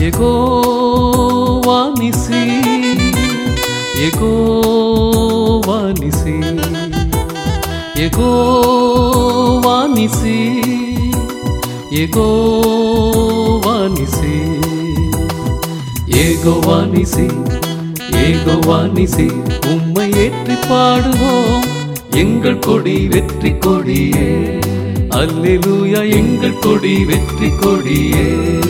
எகோவா நிசி எகோவா நிசி எகோவா நிசி எகோவா நிசி ஏகோவா நிசி ஏகோவா நிசி உம்மை ஏற்றி பாடுவோம் எங்கள் கொடி வெற்றி கொடியே அல்லேலூயா எங்கள் கொடி வெற்றி கொடியே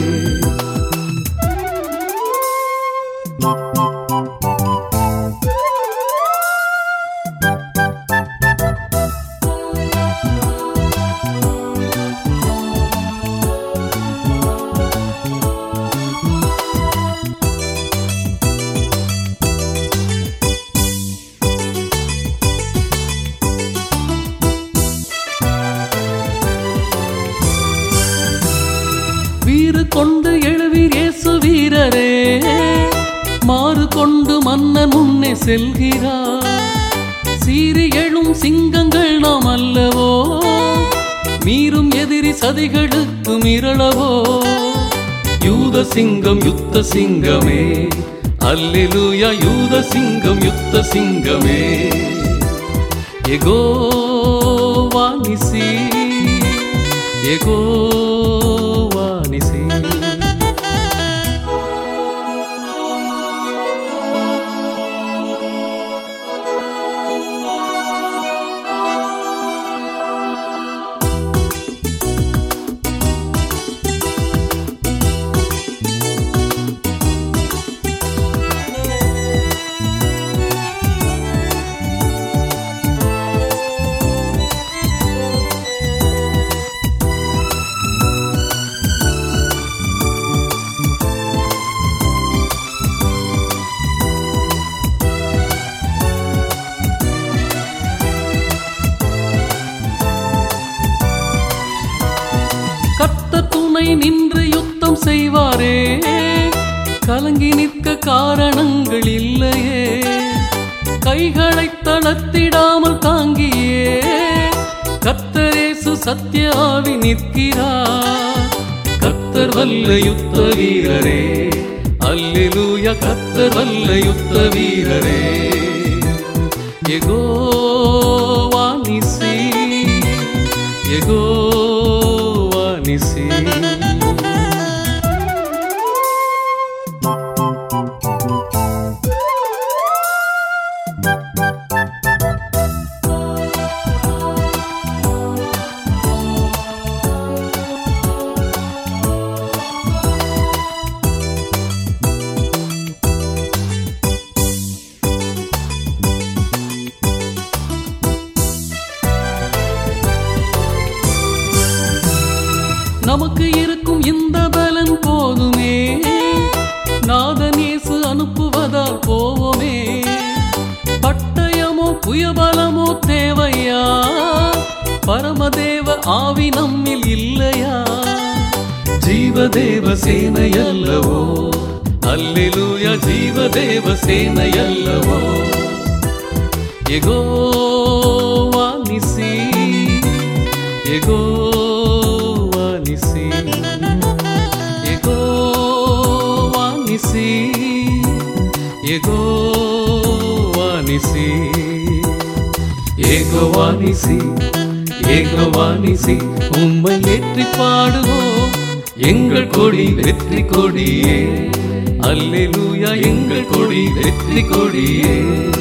வீறு கொண்டு எழுவீர் இயேசு வீரரே மாறு கொண்டு மன்னன் முன்னே செல்கிறார் சீறி எழும் சிங்கங்கள் நாம் அல்லவோ மீறும் எதிரி சதிகளுக்கு மிரளவோ யூத சிங்கம் யுத்த சிங்கமே அல்லேலூயா யூத சிங்கம் யுத்த சிங்கமே எகோவா நிசி எகோவா நிசி கத்த துணை நின்று யுத்தம் செய்வாரே கலங்கி நிற்க காரணங்கள் இல்லையே கைகளை தளர்த்திடாமல் தாங்கியே கத்தரேசு சத்திய ஆவி நிற்கிறார் கத்தர் வல்ல யுத்த வீரரே அல்லேலூயா கத்தர் வல்ல யுத்த வீரரே எகோவா நிசி எகோவா நிசி நமக்கு இருக்கும் இந்த பலன் போதுமே நாதன் இயேசு அனுப்புவதால் போவோமே பட்டயமோ புயபலமோ தேவையா பரமதேவ ஆவி நம்மில் இல்லையா ஜீவதேவ சேனையல்லவோ அல்லேலூயா ஜீவதேவ சேனையல்லவோ எகோவா நிசி எகோவா நிசி எகோவா நிசி எகோவா நிசி ஏகோவா நிசி ஏகோவா நிசி உம்மை ஏற்றி பாடுவோம் எங்கள் கொடி வெற்றி கொடியே அல்லேலூயா எங்கள் கொடி வெற்றி கொடியே